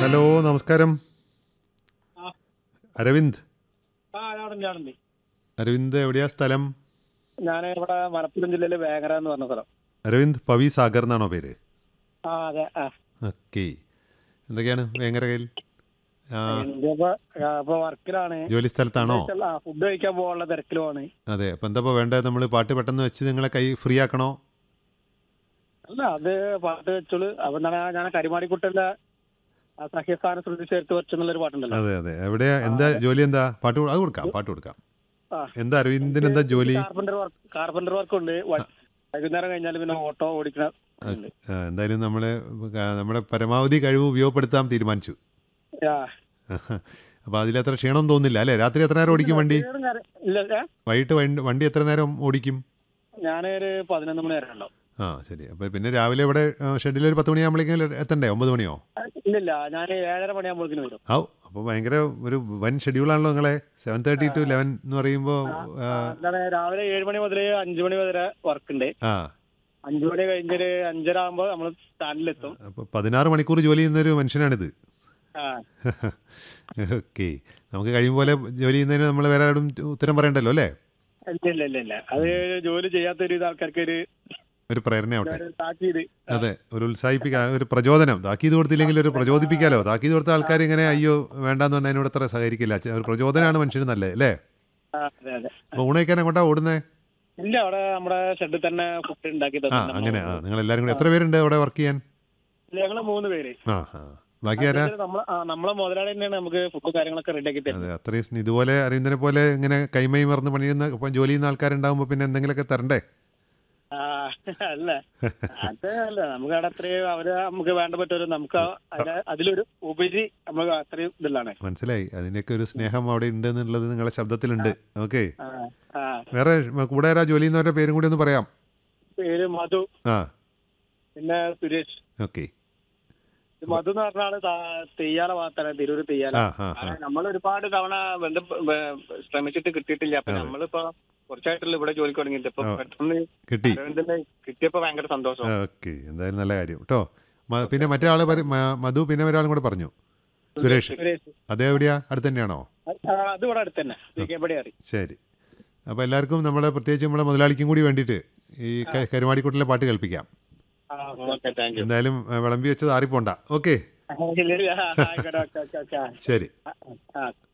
Hello നമസ്കാരം ആ. അരവിന്ദ് ആ ഞാനുണ്ട് ഞാനുണ്ട് അരവിന്ദ് എവിടെയാ സ്ഥലം ഞാൻ ഇവിടെ മലപ്പുറം ജില്ലയിലെ വേങ്ങര എന്ന് പറഞ്ഞ സ്ഥലം അരവിന്ദ് പവി സാഗർ എന്നാണോ പേര് ആ അതെ ആ ഓക്കെ എന്തൊക്കെയാണ് വേങ്ങരകയിൽ ആ, ഇപ്പൊ ഇപ്പൊ വർക്കിലാണ് ജോലി സ്ഥലത്താണോ ഫുഡ് കഴിക്കാൻ പോകാനുള്ള തിരക്കിലുമാണ് അതെ അപ്പം എന്താ ഇപ്പോൾ വേണ്ടത് നമ്മൾ പാട്ട് പെട്ടെന്ന് വെച്ച് നിങ്ങളെ കൈ ഫ്രീ ആക്കണോ അല്ല അത് പാട്ട് വെച്ചോളൂ അപ്പൊ എന്താണ് ഞാൻ കരിമാടിക്കുട്ടന്റെ ആ സഹ്യസ്ഥാന ശ്രുതി ചേർത്ത് വെച്ചെന്നുള്ളൊരു പാട്ടുണ്ടല്ലോ അതെ അതെ എവിടെയാ എന്താ ജോലി എന്താ പാട്ട് കൊ- അത് കൊടുക്കാം പാട്ട് കൊടുക്കാം ആ. എന്താ അരവിന്ദിന് എന്താ ജോലി കാർപ്പന്റർ വർക്ക് കാർപ്പന്റർ വർക്ക് ഉണ്ട് വ- വൈകുന്നേരം കഴിഞ്ഞാൽ പിന്നെ ഓട്ടോ ഓടിക്കണ ഉണ്ട്. ആ, എന്തായാലും നമ്മൾ നമ്മുടെ പരമാവധി കഴിവ് ഉപയോഗപ്പെടുത്താൻ തീരുമാനിച്ചു ആ. അപ്പോൾ അതിലെത്ര ക്ഷീണം തോന്നില്ല അല്ലേ രാത്രി എത്ര നേരം ഓടിക്കും വണ്ടി ഇല്ല ഏ? വൈകിട്ട് വണ്ടി- വണ്ടി എത്ര നേരം ഓടിക്കും ഞാനൊരു പതിനൊന്ന് മണി വരെ ഉണ്ടാവും ആ ശരി അപ്പോൾ പിന്നെ രാവിലെ ഇവിടെ ഷെഡിൽ ഒരു പത്ത് മണിയാകുമ്പോഴേക്കും എത്തണ്ടേ ഒമ്പത് മണിയോ ഇല്ലില്ല ഞാൻ ഏഴര മണിയാകുമ്പോഴേക്കും വരും ആവും അപ്പോൾ ഭയങ്കര ഒരു വൻ ഷെഡ്യൂളാണല്ലോ നിങ്ങളെ സെവൻ തേർട്ടി ടു ലെവൻ എന്ന് പറയുമ്പോൾ ആ, എന്താണ് രാവിലെ ഏഴ് മണി മുതൽ അഞ്ചു മണി വരെ വർക്ക് ഉണ്ട് ആ അഞ്ചു മണി കഴിഞ്ഞൊരു അഞ്ചര ആകുമ്പോ നമ്മൾ സ്റ്റാൻഡിലെത്തും അപ്പോൾ പതിനാറ് മണിക്കൂർ ജോലി ചെയ്യുന്നൊരു മനുഷ്യനാണിത് ആ ഓക്കെ നമുക്ക് കഴിയും പോലെ ജോലി ചെയ്യുന്നതിന് നമ്മൾ വേറെ ആരോടും ഉത്തരം പറയണ്ടല്ലോ അല്ലേ ഇല്ല ഇല്ല ഇല്ല ഇല്ല അത് ജോലി ചെയ്യാത്ത ഒരു ഇത് ആൾക്കാർക്ക് ഒരു ഒരു പ്രേരണയാവട്ടെ ഒരു താക്കീത് അതെ ഒരു ഉത്സാഹിപ്പിക്കാൻ ഒരു പ്രചോദനം താക്കീത് കൊടുത്തില്ലെങ്കിൽ ഒരു പ്രചോദിപ്പിക്കാലോ താക്കീത് കൊടുത്ത ആൾക്കാർ ഇങ്ങനെ അയ്യോ വേണ്ടാന്ന് പറഞ്ഞാൽ അതിനോട് അത്ര സഹകരിക്കില്ല ചെ- ഒരു പ്രചോദനമാണ് മനുഷ്യന് നല്ലത് അല്ലേ ആ, അതെ അതെ അപ്പോൾ ഊണയ്ക്കാൻ എങ്ങോട്ടാ ഓടുന്നേ ഇല്ല അവിടെ നമ്മുടെ ഷെഡിൽ തന്നെ ഫുഡ് ഉണ്ടാക്കി ആ തന്നു അങ്ങനെ ആ നിങ്ങൾ എല്ലാവരും കൂടി എത്ര പേരുണ്ട് അവിടെ വർക്ക് ചെയ്യാൻ ഞങ്ങള് മൂന്ന് പേര് ആ ആ ബാക്കി ആരാ നമ്മളെ ആ, നമ്മളെ മുതലാളി തന്നെയാണ് നമുക്ക് ഫുഡ് കാര്യങ്ങളൊക്കെ റെഡി ആക്കി തരുന്നത് അതെ അത്രയും സ്നേ- ഇതുപോലെ അരവിന്ദനെ പോലെ ഇങ്ങനെ കൈമൈ മറന്ന് പണിയുന്ന ഇപ്പം ജോലി ചെയ്യുന്ന ആൾക്കാരുണ്ടാകുമ്പോൾ പിന്നെ എന്തെങ്കിലുമൊക്കെ തരണ്ടേ ആ അല്ല അത് അല്ല നമുക്ക് അവിടെ അത്രയും അവര് നമുക്ക് വേണ്ട പറ്റുമല്ലോ നമുക്ക് അതിന് അതിലൊരു ഉപരി നമുക്ക് അത്രയും ഇതിലാണ് മനസ്സിലായി അതിൻ്റെയൊക്കെ ഒരു സ്നേഹം അവിടെ ഉണ്ട് എന്നുള്ളത് നിങ്ങളുടെ ശബ്ദത്തിലുണ്ട് ഓക്കെ ആ ആ വേറെ കൂടെ ആരാ ജോലി ചെയ്യുന്നവരുടെ പേരും കൂടി ഒന്ന് പറയാം പേര് മധു ആ പിന്നെ സുരേഷ് ഓക്കെ ഈ മധു എന്ന് പറഞ്ഞ ആള് താ- തെയ്യാല ഭാഗത്താണ് തിരൂര് തെയ്യാല ആ ആ ആ നമ്മൾ ഒരുപാട് തവണ ബന്ധ ബ- ശ്രമിച്ചിട്ട് കിട്ടിയിട്ടില്ല അപ്പൊ നമ്മളിപ്പോ കുറച്ചായിട്ടുള്ള ഇവിടെ ജോലിക്ക് തുടങ്ങിയിട്ട് ഇപ്പൊ ആ. പെട്ടെന്ന് കിട്ടി അരവിന്ദനെ കിട്ടിയപ്പോ ഭയങ്കര സന്തോഷം ഓക്കെ എന്തായാലും നല്ല കാര്യം കേട്ടോ മ- പിന്നെ മറ്റേ ആള് പറ- മ- മധു പിന്നെ ഒരാളും കൂടെ പറഞ്ഞു സുരേഷ് സുരേഷ് അതേ എവിടെയാ അടുത്ത് തന്നെയാണോ ആ, അത് ഇവിടെ അടുത്ത് തന്നെ വി കെ പടി അറിയും ശരി അപ്പോൾ എല്ലാവർക്കും നമ്മുടെ പ്രത്യേകിച്ച് നമ്മുടെ മുതലാളിക്കും കൂടി വേണ്ടിയിട്ട് ഈ ക- കരുമാടിക്കുട്ടിലെ പാട്ട് കേൾപ്പിക്കാം ആ ഓക്കെ താങ്ക് യു എന്തായാലും ആ, വിളമ്പി വെച്ചത് ആറിപ്പോണ്ട ഓക്കെ ആയിക്കോട്ടെ ഓക്കെ ഓക്കെ ഓക്കെ ശരി ആ, ആ